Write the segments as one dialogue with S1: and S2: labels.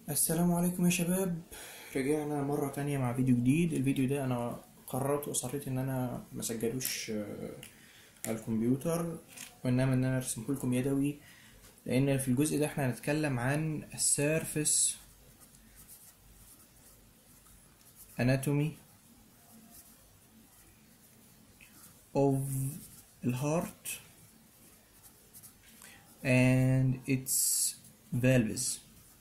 S1: السلام عليكم يا شباب رجعنا مرة تانية مع فيديو جديد الفيديو ده أنا قررت وأصريت إن أنا مسجلوش آه، على الكمبيوتر وإنما إن أنا أرسمه لكم يدوي لأن في الجزء ده إحنا هنتكلم عن السيرفس anatomy of the heart and its valves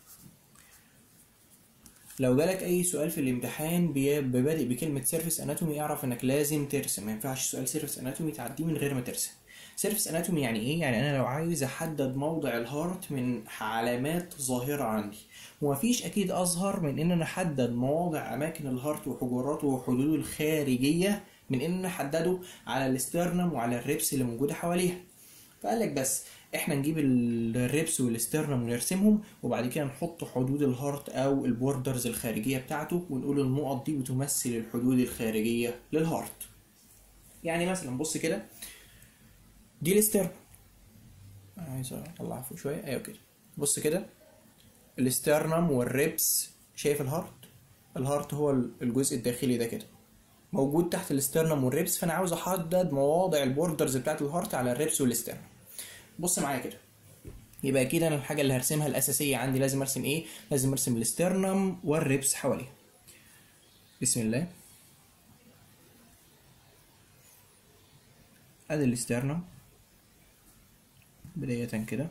S1: لو جالك اي سؤال في الامتحان بي- ببادئ بكلمه سيرفيس اناتومي اعرف انك لازم ترسم ما ينفعش سؤال سيرفيس اناتومي تعديه من غير ما ترسم سيرفيس اناتومي يعني ايه يعني انا لو عايز احدد موضع الهارت من علامات ظاهره عندي ومفيش اكيد اظهر من ان انا احدد مواضع اماكن الهارت وحجراته وحدوده الخارجيه من ان انا احدده على الاسترنم وعلى الريبس اللي موجوده حواليها فقال لك بس احنا نجيب الريبس والاسترنم ونرسمهم وبعد كده نحط حدود الهارت او البوردرز الخارجيه بتاعته ونقول النقط دي بتمثل الحدود الخارجيه للهارت يعني مثلا بص كده دي الاسترنم عايز اطلعها فوق شويه ايوه كده بص كده الاسترنم والريبس شايف الهارت الهارت هو الجزء الداخلي ده كده موجود تحت الاسترنم والريبس فانا عاوز احدد مواضع البوردرز بتاعت الهارت على الريبس والاسترنم بص معايا كده يبقى اكيد انا الحاجه اللي هرسمها الاساسيه عندي لازم ارسم ايه لازم ارسم الاسترنم والريبس حواليها بسم الله ادي الاسترنم بدايه كده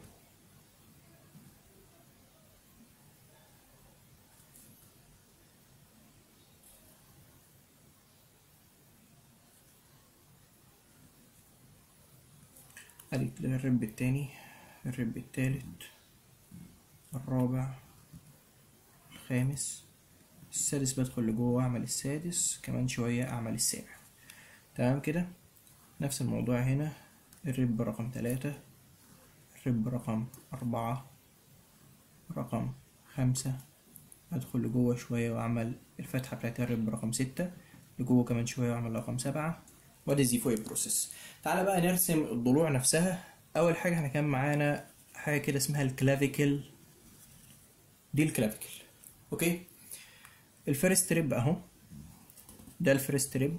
S1: ادي كده الرب التاني الرب التالت الرابع الخامس السادس بدخل لجوه اعمل السادس كمان شوية اعمل السابع تمام كده نفس الموضوع هنا الرب رقم تلاتة الرب رقم أربعة رقم خمسة أدخل لجوه شوية وأعمل الفتحة بتاعت الرب رقم ستة لجوه كمان شوية وأعمل رقم سبعة وادي الزيفوي بروسيس تعالى بقى نرسم الضلوع نفسها أول حاجة احنا كان معانا حاجة كده اسمها الكلافيكل دي الكلافيكل أوكي الفيرست ريب أهو ده الفيرست ريب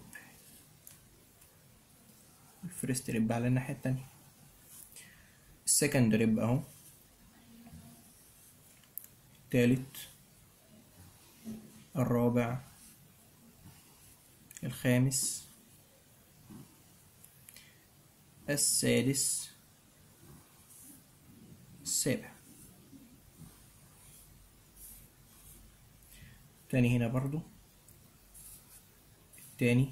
S1: الفيرست ريب على الناحية التانية السكند ريب أهو التالت الرابع الخامس السادس السابع تاني هنا برضو التاني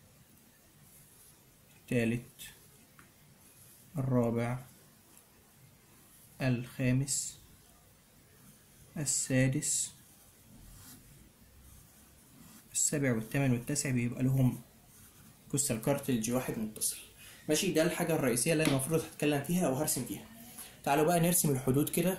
S1: التالت الرابع الخامس السادس السابع والثامن والتاسع بيبقى لهم كوستال كارتلج واحد متصل ماشي ده الحاجة الرئيسية اللي أنا المفروض هتكلم فيها أو هرسم فيها تعالوا بقى نرسم الحدود كده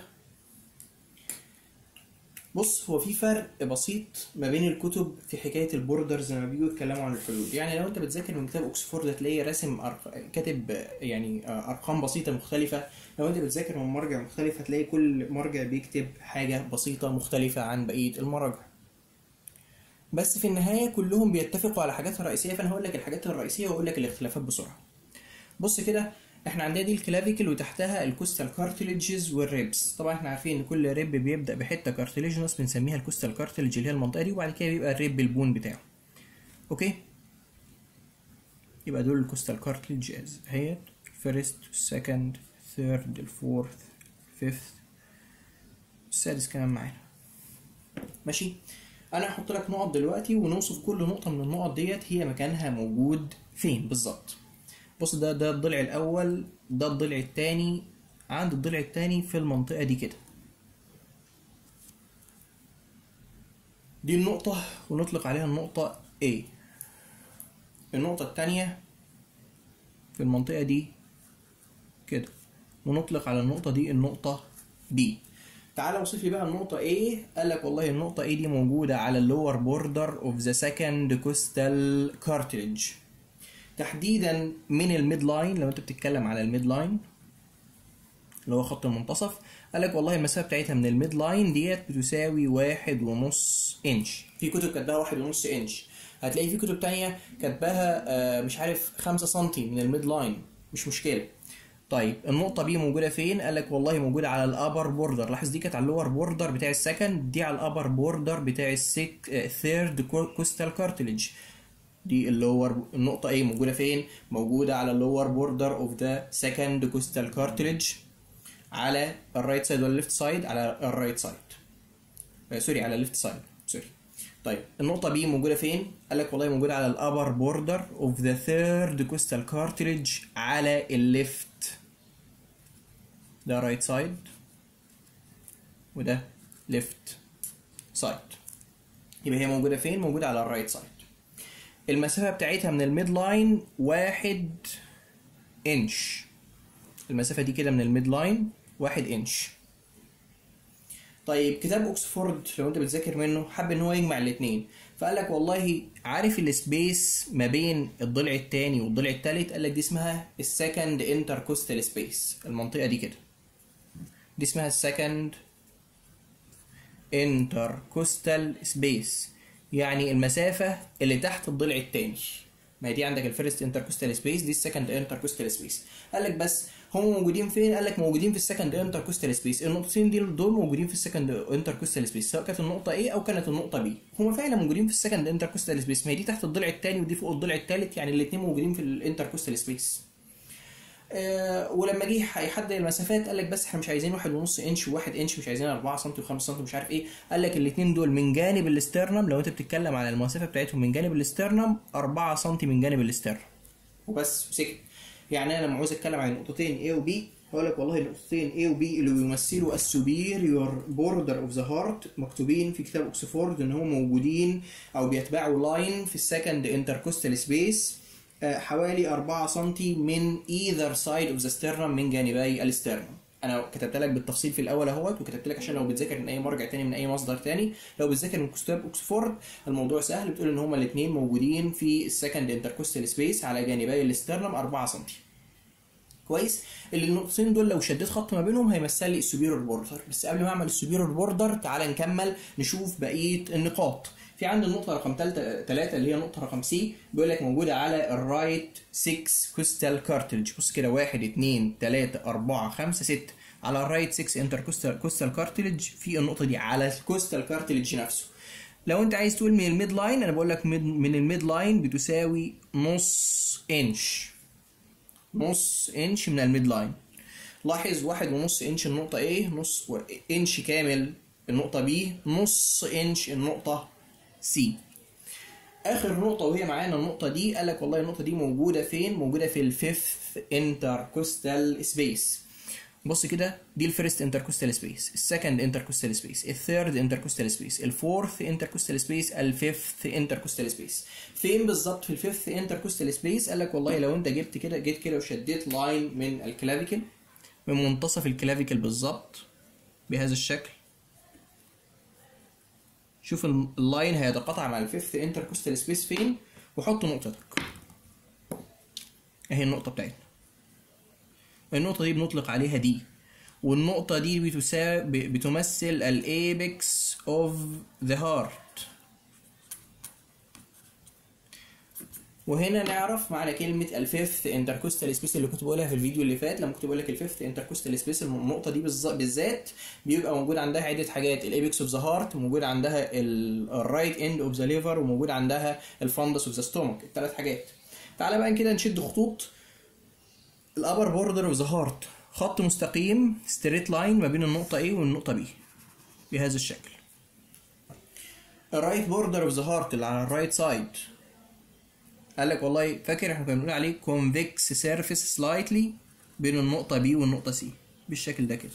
S1: بص هو في فرق بسيط ما بين الكتب في حكايه البوردرز لما بيجوا يتكلموا عن الحدود يعني لو انت بتذاكر من كتاب اوكسفورد هتلاقي راسم أرق... كاتب يعني ارقام بسيطه مختلفه لو انت بتذاكر من مرجع مختلف هتلاقي كل مرجع بيكتب حاجه بسيطه مختلفه عن بقيه المراجع بس في النهايه كلهم بيتفقوا على حاجات رئيسيه فانا هقول لك الحاجات الرئيسيه واقول لك الاختلافات بسرعه بص كده احنا عندنا دي الكلافيكل وتحتها الكوستال كارتليجز والريبس طبعا احنا عارفين ان كل ريب بيبدا بحته كارتليجنس بنسميها الكوستال كارتليج اللي هي المنطقه دي وبعد كده بيبقى الريب البون بتاعه اوكي يبقى دول الكوستال كارتليجز اهيت فيرست سكند ثيرد الفورث فيفث السادس كمان معانا ماشي انا هحط لك نقط دلوقتي ونوصف كل نقطه من النقط ديت هي مكانها موجود فين بالظبط بص ده ده الضلع الاول ده الضلع الثاني عند الضلع الثاني في المنطقه دي كده دي النقطه ونطلق عليها النقطه A النقطه الثانيه في المنطقه دي كده ونطلق على النقطه دي النقطه B تعالى وصف لي بقى النقطة A قال لك والله النقطة A دي موجودة على اللور بوردر اوف ذا سكند كوستال كارتريج تحديدا من الميد لاين لو انت بتتكلم على الميد لاين اللي هو خط المنتصف قال لك والله المسافه بتاعتها من الميد لاين ديت بتساوي واحد ونص انش في كتب كاتباها واحد ونص انش هتلاقي في كتب تانية كاتباها آه، مش عارف خمسة سنتي من الميد لاين مش مشكله طيب النقطة بي موجودة فين؟ قال لك والله موجودة على الأبر بوردر، لاحظ دي كانت على اللور بوردر بتاع السكند، دي على الأبر بوردر بتاع السيك ثيرد كوستال كارتلج. دي اللور النقطة A موجودة فين؟ موجودة على اللور بوردر اوف ذا سكند كوستال كارتلج على الرايت سايد ولا الليفت سايد؟ على الرايت سايد. سوري على الليفت سايد، سوري. طيب النقطة B موجودة فين؟ قال لك والله موجودة على الأبر بوردر اوف ذا ثيرد كوستال كارتلج على الليفت ده رايت سايد وده ليفت سايد يبقى هي موجودة فين؟ موجودة على الرايت سايد المسافة بتاعتها من الميد لاين واحد انش المسافة دي كده من الميد لاين واحد انش طيب كتاب اوكسفورد لو انت بتذاكر منه حب ان هو يجمع الاثنين فقال لك والله عارف السبيس ما بين الضلع الثاني والضلع الثالث قال لك دي اسمها السكند انتركوستال سبيس المنطقه دي كده دي اسمها السكند انتركوستال سبيس يعني المسافه اللي تحت الضلع الثاني ما هي دي عندك الفيرست انتركوستال سبيس دي السكند انتركوستال سبيس قال لك بس هم موجودين فين؟ قال لك موجودين في السكند انتركوستال سبيس، النقطتين دي دول موجودين في السكند انتركوستال سبيس سواء كانت النقطة A أو كانت النقطة B، هم فعلا موجودين في السكند انتركوستال سبيس، ما هي دي تحت الضلع الثاني ودي فوق الضلع الثالث يعني الاثنين موجودين في الانتركوستال سبيس. آه ولما جه هيحدد المسافات قال لك بس احنا مش عايزين واحد ونص انش وواحد انش مش عايزين 4 سم و5 سم مش عارف ايه قال لك الاثنين دول من جانب الاسترنم لو انت بتتكلم على المسافه بتاعتهم من جانب الاسترنم 4 سم من جانب الاسترنم وبس وسكت يعني انا لما عاوز اتكلم عن نقطتين A و B هقول لك والله النقطتين A و B اللي بيمثلوا السوبيريور بوردر اوف ذا هارت مكتوبين في كتاب اوكسفورد ان هم موجودين او بيتبعوا لاين في السكند انتركوستال سبيس حوالي 4 سم من either side of the sternum من جانبي الاسترنم انا كتبت لك بالتفصيل في الاول اهوت وكتبت لك عشان لو بتذاكر من اي مرجع تاني من اي مصدر تاني لو بتذاكر من كتاب اوكسفورد الموضوع سهل بتقول ان هما الاثنين موجودين في السكند انتركوستال سبيس على جانبي الاسترنم 4 سم كويس اللي النقطتين دول لو شديت خط ما بينهم هيمثل لي السوبيرور بوردر بس قبل ما اعمل السوبيرور بوردر تعال نكمل نشوف بقيه النقاط في عندي النقطة رقم 3 اللي هي نقطة رقم سي بيقول لك موجودة على الرايت 6 كوستال كارتلج بص كده 1 2 3 4 5 6 على الرايت 6 انتر كوستال كارتلج في النقطة دي على الكوستال كارتلج نفسه لو انت عايز تقول من الميد لاين انا بقول لك من الميد لاين بتساوي نص انش نص انش من الميد لاين لاحظ واحد ونص انش النقطة A نص انش كامل النقطة B نص انش النقطة C اخر نقطة وهي معانا النقطة دي قال لك والله النقطة دي موجودة فين؟ موجودة في الفيفث انتركوستال سبيس بص كده دي الفيرست انتركوستال سبيس السكند انتركوستال سبيس الثيرد انتركوستال سبيس الفورث انتركوستال سبيس الفيفث انتركوستال سبيس فين بالظبط في الفيفث انتركوستال سبيس قال لك والله لو انت جبت كده جيت كده وشديت لاين من الكلافيكل من منتصف الكلافيكل بالظبط بهذا الشكل شوف اللاين هيتقاطع مع الفيفث انتركوستال سبيس فين وحط نقطتك اهي النقطه بتاعتنا النقطة دي بنطلق عليها دي والنقطة دي بتساوي بتمثل الابيكس اوف ذا هارت وهنا نعرف معنى كلمة الفيفث انتركوستال سبيس اللي كنت بقولها في الفيديو اللي فات لما كنت بقول لك الفيفث انتركوستال سبيس النقطة دي بالذات بيبقى موجود عندها عدة حاجات الابيكس اوف ذا هارت موجود عندها الرايت اند اوف ذا ليفر وموجود عندها الفندس اوف ذا ستومك الثلاث حاجات تعالى بقى كده نشد خطوط الابر بوردر اوف ذا هارت خط مستقيم ستريت لاين ما بين النقطة A والنقطة B بهذا الشكل الرايت بوردر اوف ذا هارت اللي على الرايت سايد قال لك والله فاكر احنا كنا بنقول عليه كونفكس سيرفيس سلايتلي بين النقطة B والنقطة C بالشكل ده كده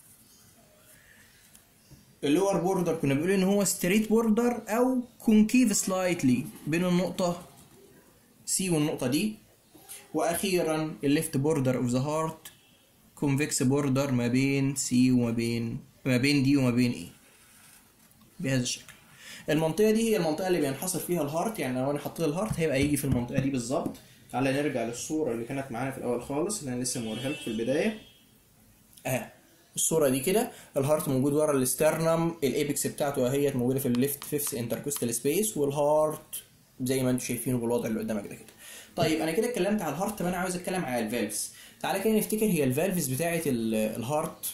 S1: اللور بوردر كنا بنقول ان هو ستريت بوردر او كونكيف سلايتلي بين النقطة C والنقطة D واخيرا الليفت بوردر اوف ذا هارت كونفكس بوردر ما بين سي وما بين ما بين دي وما بين اي بهذا الشكل المنطقه دي هي المنطقه اللي بينحصر فيها الهارت يعني لو انا حطيت الهارت هيبقى يجي في المنطقه دي بالظبط تعالى نرجع للصوره اللي كانت معانا في الاول خالص اللي انا لسه موريها لكم في البدايه اه الصوره دي كده الهارت موجود ورا الاسترنم الايبكس بتاعته اهي موجوده في الليفت فيفث انتركوستال سبيس والهارت زي ما انتم شايفينه بالوضع اللي قدامك ده كده طيب انا كده اتكلمت على الهارت طب انا عاوز اتكلم على الفالفز تعالى كده نفتكر هي الفالفز بتاعه الهارت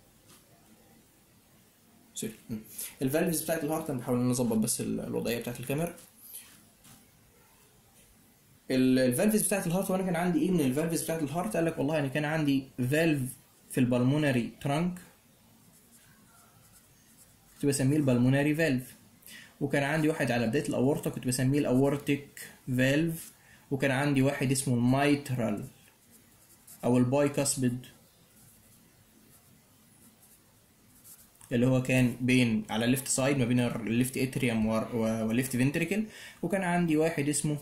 S1: سوري الفالفز بتاعه الهارت انا بحاول نظبط بس الوضعيه بتاعه الكاميرا الفالفز بتاعت الهارت وانا كان عندي ايه من الفالفز بتاعت الهارت قال لك والله انا كان عندي فالف في البلمونري ترانك كنت بسميه البلمونري فالف وكان عندي واحد على بدايه الاورطه كنت بسميه الاورتيك فالف وكان عندي واحد اسمه المايترال او البايكاسبيد اللي هو كان بين على الليفت سايد ما بين الليفت اتريوم والليفت فنتريكل وكان عندي واحد اسمه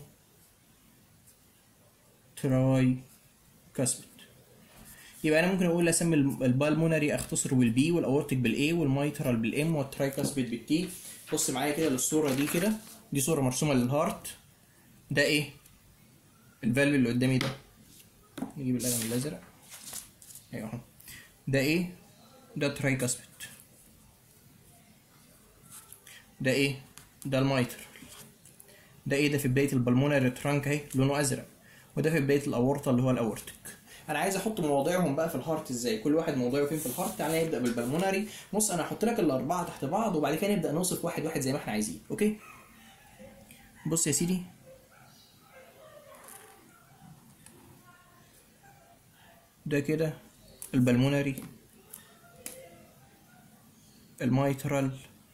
S1: تراي كاسبت يبقى انا ممكن اقول اسمي البالمونري اختصره بالبي والاورتيك بالاي والمايترال بالام والتراي كاسبت بالتي بص معايا كده للصوره دي كده دي صوره مرسومه للهارت ده ايه الفالف اللي قدامي ده نجيب القلم الازرق ايوه اهو ده ايه ده تراي كاسبت ده ايه ده المايترال ده ايه ده في بدايه البلمونري ترانك اهي لونه ازرق وده في بدايه الاورطه اللي هو الاورتيك انا عايز احط مواضيعهم بقى في الهارت ازاي كل واحد موضوعه فين في الهارت تعالى نبدا بالبلمونري بص انا هحط لك الاربعه تحت بعض وبعد كده نبدا نوصف واحد واحد زي ما احنا عايزين اوكي بص يا سيدي ده كده البلمونري المايترال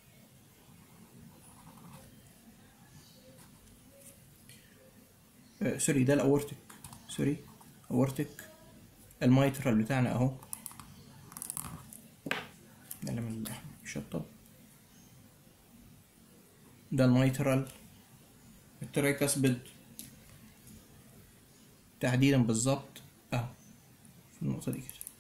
S1: آه سوري ده الاورتيك سوري اورتيك المايترال بتاعنا اهو نعمل اللحم يشطب ده المايترال الترايكاسبيد تحديدا بالظبط اهو في النقطة دي كده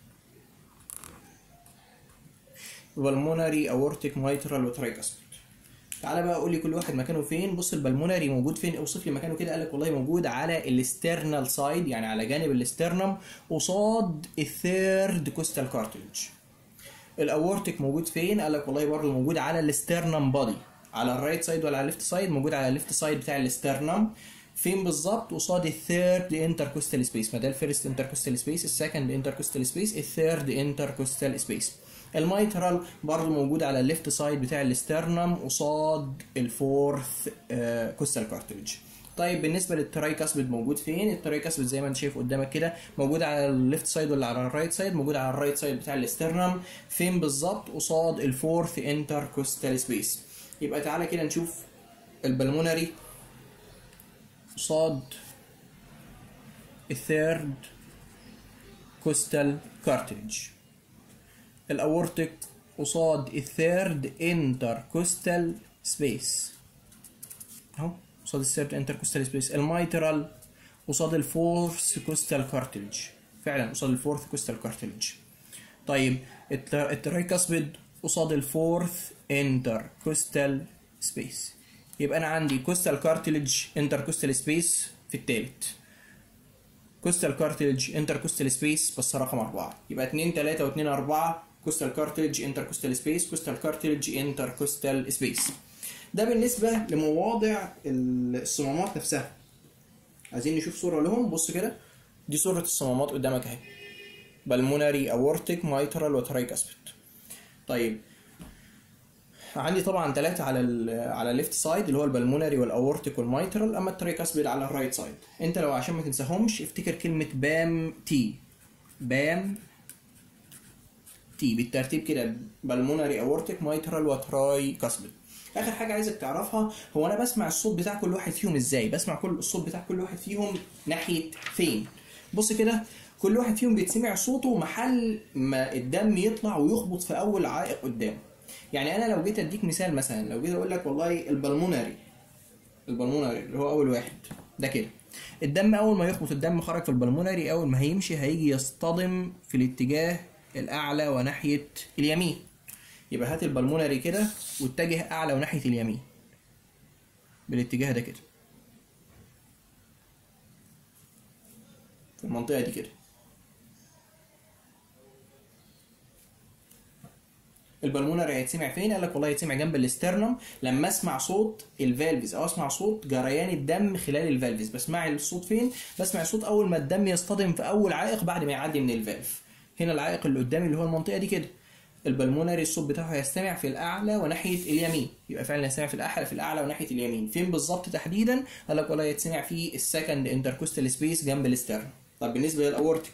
S1: بالمونري اورتيك مايترال وترايكاسبيد تعالى بقى قول لي كل واحد مكانه فين بص البلمونري موجود فين اوصف لي مكانه كده قال لك والله موجود على الاسترنال سايد يعني على جانب الاسترنم قصاد الثيرد كوستال كارتلج الاورتيك موجود فين قال لك والله برضه موجود على الاسترنم بادي على الرايت سايد ولا على الليفت سايد موجود على الليفت سايد بتاع الاسترنم فين بالظبط قصاد الثيرد انتركوستال سبيس ما ده الفيرست انتركوستال سبيس السكند انتركوستال سبيس الثيرد انتركوستال سبيس المايترال برضه موجود على الليفت سايد بتاع الاسترنم قصاد الفورث آه كوستال كارتلج طيب بالنسبه للترايكاسبيد موجود فين الترايكاسبيد زي ما انت شايف قدامك كده موجود على الليفت سايد ولا على الرايت سايد موجود على الرايت سايد بتاع الاسترنم فين بالظبط قصاد الفورث انتركوستال سبيس يبقى تعالى كده نشوف البلمونري قصاد الثيرد كوستال كارتلج الاورتيك قصاد الثيرد انتركوستال سبيس اهو قصاد الثيرد انتركوستال سبيس المايترال قصاد الفورث كوستال كارتلج فعلا قصاد الفورث كوستال كارتلج طيب الترايكاسبيد قصاد الفورث انتركوستال سبيس يبقى انا عندي كوستال كارتلج انتركوستال سبيس في الثالث كوستال كارتلج انتركوستال سبيس بس رقم أربعة يبقى 2 3 و2 4 كوستال كارتلج انتركوستال سبيس كوستال كارتلج انتركوستال سبيس ده بالنسبة لمواضع الصمامات نفسها عايزين نشوف صورة لهم بص كده دي صورة الصمامات قدامك اهي بالمونري اورتيك مايترال وترايكاسبيد طيب عندي طبعا ثلاثة على ال على الليفت سايد اللي هو البلمونري والاورتيك والمايترال اما الترايكاسبيد على الرايت سايد انت لو عشان ما تنساهمش افتكر كلمة بام تي بام تي بالترتيب كده بالمونري اورتيك مايترال وتراي كاسبيد اخر حاجه عايزك تعرفها هو انا بسمع الصوت بتاع كل واحد فيهم ازاي بسمع كل الصوت بتاع كل واحد فيهم ناحيه فين بص كده كل واحد فيهم بيتسمع صوته محل ما الدم يطلع ويخبط في اول عائق قدامه يعني انا لو جيت اديك مثال مثلا لو جيت اقول لك والله البلمونري البلمونري اللي هو اول واحد ده كده الدم اول ما يخبط الدم خرج في البلمونري اول ما هيمشي هيجي يصطدم في الاتجاه الاعلى وناحيه اليمين يبقى هات البلمونري كده واتجه اعلى وناحيه اليمين بالاتجاه ده كده في المنطقه دي كده البلمونري هيتسمع فين قال لك والله هيتسمع جنب الاسترنم لما اسمع صوت الفالفز او اسمع صوت جريان الدم خلال الفالفز بسمع الصوت فين بسمع الصوت اول ما الدم يصطدم في اول عائق بعد ما يعدي من الفالف هنا العائق اللي قدامي اللي هو المنطقه دي كده البلمونري الصوت بتاعه هيستمع في الاعلى وناحيه اليمين يبقى فعلا هيستمع في الاعلى في الاعلى وناحيه اليمين فين بالظبط تحديدا قال لك والله هيتسمع في السكند انتركوستال سبيس جنب الاسترنم طب بالنسبه للاورتيك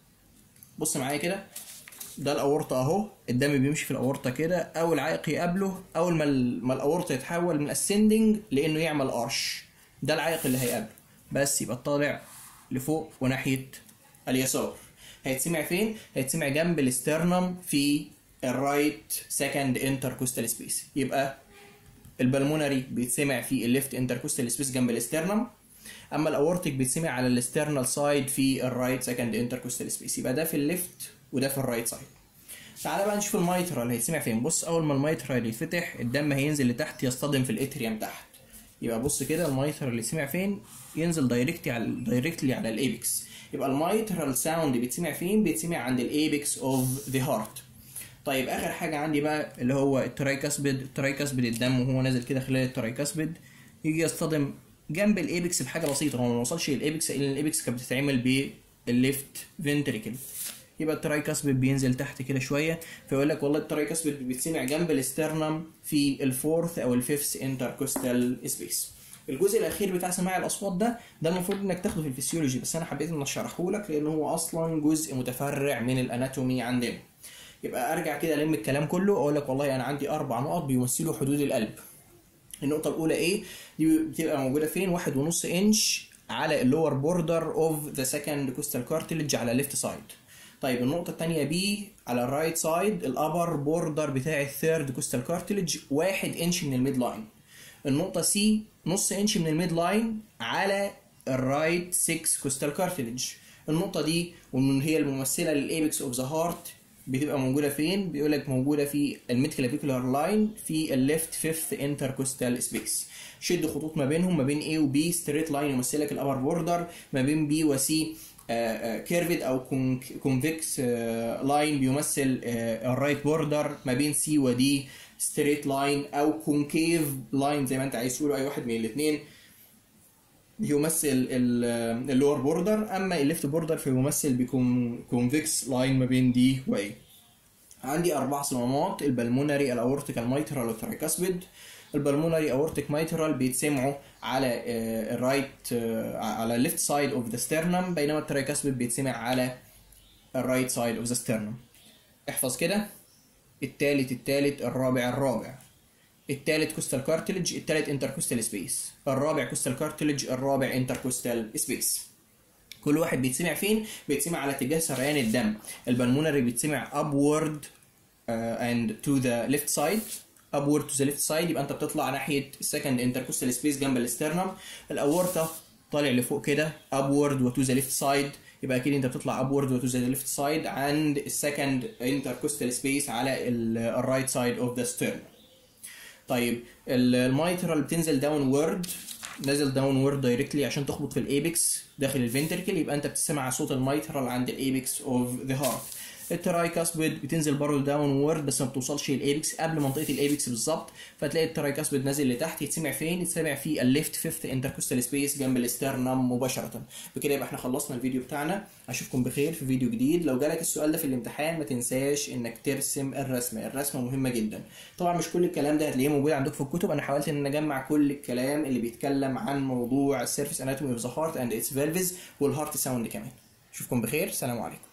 S1: بص معايا كده ده الاورطه اهو الدم بيمشي في الاورطه كده اول عائق يقابله اول ما ال- ما الاورطه يتحول من اسندنج لانه يعمل ارش ده العائق اللي هيقابله بس يبقى طالع لفوق وناحيه اليسار هيتسمع فين هيتسمع جنب الاسترنم في الرايت سكند انتركوستال سبيس يبقى البلمونري بيتسمع في الليفت انتركوستال سبيس جنب الاسترنم اما الاورتيك بيتسمع على الاسترنال سايد في الرايت سكند انتركوستال سبيس يبقى ده في الليفت وده في الرايت سايد تعالى بقى نشوف الميترال هيتسمع فين بص اول ما الميترال يتفتح الدم هينزل لتحت يصطدم في الاتريوم تحت يبقى بص كده الميترال اللي يتسمع فين ينزل دايركتلي على دايركتلي على الايبكس يبقى الميترال ساوند بيتسمع فين بيتسمع عند الايبكس اوف ذا هارت طيب اخر حاجه عندي بقى اللي هو الترايكاسبيد الترايكاسبيد الدم وهو نازل كده خلال الترايكاسبيد يجي يصطدم جنب الايبكس بحاجه بسيطه هو ما وصلش للايبكس لان الايبكس كانت بتتعمل بالليفت فنتريكل يبقى الترايكاسبيد بينزل تحت كده شويه فيقول لك والله الترايكاسبيد بيتسمع جنب الاسترنم في الفورث او الفيفث انتركوستال سبيس الجزء الاخير بتاع سماع الاصوات ده ده المفروض انك تاخده في الفسيولوجي بس انا حبيت ان اشرحه لك لان هو اصلا جزء متفرع من الاناتومي عندنا يبقى ارجع كده الم الكلام كله اقول لك والله انا عندي اربع نقط بيمثلوا حدود القلب النقطة الأولى إيه؟ دي بتبقى موجودة فين؟ واحد ونص إنش على اللور بوردر أوف ذا سكند كوستال كارتلج على الليفت سايد. طيب النقطة التانية بي على الرايت سايد الأبر بوردر بتاع الثيرد كوستال كارتلج واحد إنش من الميد لاين. النقطة سي نص إنش من الميد لاين على الرايت 6 كوستال كارتلج. النقطة دي ومن هي الممثلة للإيبكس أوف ذا هارت بتبقى موجوده فين بيقول لك موجوده في الميد كلافيكولار لاين في الليفت فيفث انتركوستال سبيس شد خطوط ما بينهم ما بين A و B ستريت لاين يمثل لك الابر بوردر ما بين B و C كيرفد او كونفكس لاين بيمثل الرايت بوردر ما بين C و D ستريت لاين او كونكيف لاين زي ما انت عايز تقول اي واحد من الاثنين بيمثل اللور بوردر اما الليفت بوردر فيمثل بكونفكس لاين ما بين دي واي عندي اربع صمامات البلمونري الاورتيك الميترال والترايكاسبيد البلمونري اورتيك ميترال بيتسمعوا على الرايت على الليفت سايد اوف ذا ستيرنم بينما الترايكاسبيد بيتسمع على الرايت سايد اوف ذا ستيرنم احفظ كده التالت التالت الرابع الرابع التالت كوستال كارتلج التالت انتركوستال سبيس الرابع كوستال كارتلج الرابع انتركوستال سبيس كل واحد بيتسمع فين بيتسمع على اتجاه سريان الدم البلمونري بيتسمع upward uh, and to the left side upward to the left side يبقى انت بتطلع ناحيه السكند انتركوستال سبيس جنب الاسترنم الاورطه طالع لفوق كده upward و to the left side يبقى اكيد انت بتطلع upward و to the left side عند السكند انتركوستال سبيس على الرايت سايد اوف ذا sternum طيب الميترال بتنزل داون وورد نازل داون وورد دايركتلي عشان تخبط في الايبكس داخل الفنتركل يبقى انت بتسمع صوت الميترال عند الايبكس اوف ذا هارت الترايكاسبيد بتنزل برضه داون وورد بس ما بتوصلش للايبكس قبل منطقه الايبكس بالظبط فتلاقي الترايكاسبيد نازل لتحت يتسمع فين يتسمع في الليفت فيفث انتركوستال سبيس جنب الاسترنم مباشره بكده يبقى احنا خلصنا الفيديو بتاعنا اشوفكم بخير في فيديو جديد لو جالك السؤال ده في الامتحان ما تنساش انك ترسم الرسمه الرسمه مهمه جدا طبعا مش كل الكلام ده هتلاقيه موجود عندك في الكتب انا حاولت ان اجمع كل الكلام اللي بيتكلم عن موضوع السيرفيس اناتومي اوف ذا هارت اند اتس فالفز والهارت ساوند كمان اشوفكم بخير سلام عليكم